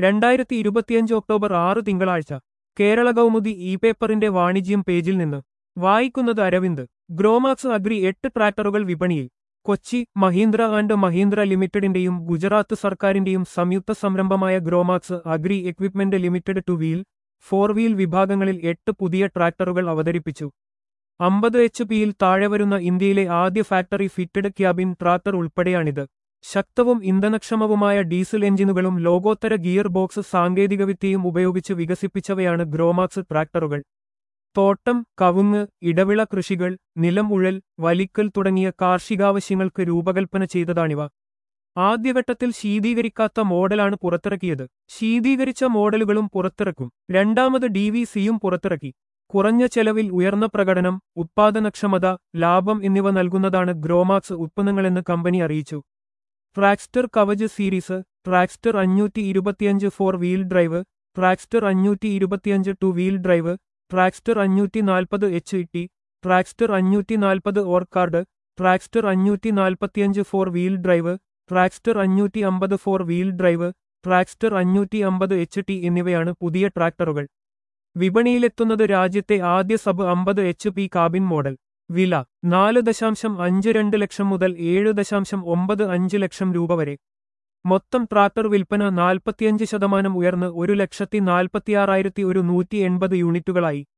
രണ്ടായിരത്തി ഇരുപത്തിയഞ്ച് ഒക്ടോബർ ആറ് തിങ്കളാഴ്ച കേരള കൗമുദി ഇ പേപ്പറിന്റെ വാണിജ്യം പേജിൽ നിന്ന് വായിക്കുന്നത് അരവിന്ദ് ഗ്രോമാക്സ് അഗ്രി എട്ട് ട്രാക്ടറുകൾ വിപണിയിൽ കൊച്ചി മഹീന്ദ്ര ആൻഡ് മഹീന്ദ്ര ലിമിറ്റഡിന്റെയും ഗുജറാത്ത് സർക്കാരിന്റെയും സംയുക്ത സംരംഭമായ Gromax agri equipment limited two wheel four wheel വിഭാഗങ്ങളിൽ എട്ട് പുതിയ ട്രാക്ടറുകൾ അവതരിപ്പിച്ചു അമ്പത് എച്ച് പിയിൽ താഴെ വരുന്ന ഇന്ത്യയിലെ ആദ്യ ഫാക്ടറി ഫിറ്റഡ് ക്യാബിൻ ട്രാക്ടർ ഉൾപ്പെടെയാണിത് ശക്തവും ഇന്ധനക്ഷമവുമായ ഡീസൽ എഞ്ചിനുകളും ലോകോത്തര ഗിയർ ബോക്സ് സാങ്കേതികവിദ്യയും ഉപയോഗിച്ച് വികസിപ്പിച്ചവയാണ് ഗ്രോമാക്സ് ട്രാക്ടറുകൾ തോട്ടം കവുങ്ങ് ഇടവിള കൃഷികൾ നിലം ഉഴൽ വലിക്കൽ തുടങ്ങിയ കാർഷികാവശ്യങ്ങൾക്ക് രൂപകൽപ്പന ചെയ്തതാണിവ ആദ്യഘട്ടത്തിൽ ശീതീകരിക്കാത്ത മോഡലാണ് പുറത്തിറക്കിയത് ശീതീകരിച്ച മോഡലുകളും പുറത്തിറക്കും രണ്ടാമത് ഡി വി സിയും പുറത്തിറക്കി കുറഞ്ഞ ചെലവിൽ ഉയർന്ന പ്രകടനം ഉത്പാദനക്ഷമത ലാഭം എന്നിവ നൽകുന്നതാണ് ഗ്രോമാക്സ് ഉത്പന്നങ്ങളെന്ന് കമ്പനി അറിയിച്ചു ട്രാക്സ്റ്റർ കവച് സീരീസ് ട്രാക്സ്റ്റർ അഞ്ഞൂറ്റി ഇരുപത്തിയഞ്ച് ഫോർ വീൽ ഡ്രൈവ് ട്രാക്സ്റ്റർ അഞ്ഞൂറ്റി ഇരുപത്തിയഞ്ച് ടു വീൽ ഡ്രൈവ് ട്രാക്സ്റ്റർ അഞ്ഞൂറ്റി നാൽപ്പത് എച്ച് ടി ട്രാക്സ്റ്റർ അഞ്ഞൂറ്റി നാൽപ്പത് ഓർക്കാർഡ് ട്രാക്സ്റ്റർ അഞ്ഞൂറ്റി നാൽപ്പത്തിയഞ്ച് ഫോർ വീൽ ഡ്രൈവ് ട്രാക്സ്റ്റർ അഞ്ഞൂറ്റി അമ്പത് ഫോർ വീൽ ഡ്രൈവ് ട്രാക്സ്റ്റർ അഞ്ഞൂറ്റി അമ്പത് എച്ച് ടി എന്നിവയാണ് പുതിയ ട്രാക്ടറുകൾ വിപണിയിലെത്തുന്നത് രാജ്യത്തെ ആദ്യ സബ് അമ്പത് എച്ച് പി കാബിൻ മോഡൽ വില നാല് ദശാംശം അഞ്ച് രണ്ട് ലക്ഷം മുതൽ ഏഴ് ദശാംശം ഒമ്പത് അഞ്ച് ലക്ഷം രൂപ വരെ മൊത്തം ട്രാക്ടർ വിൽപ്പന നാൽപ്പത്തിയഞ്ച് ശതമാനം ഉയർന്ന് ഒരു ലക്ഷത്തി നാൽപ്പത്തിയാറായിരത്തി ഒരു നൂറ്റി എൺപത് യൂണിറ്റുകളായി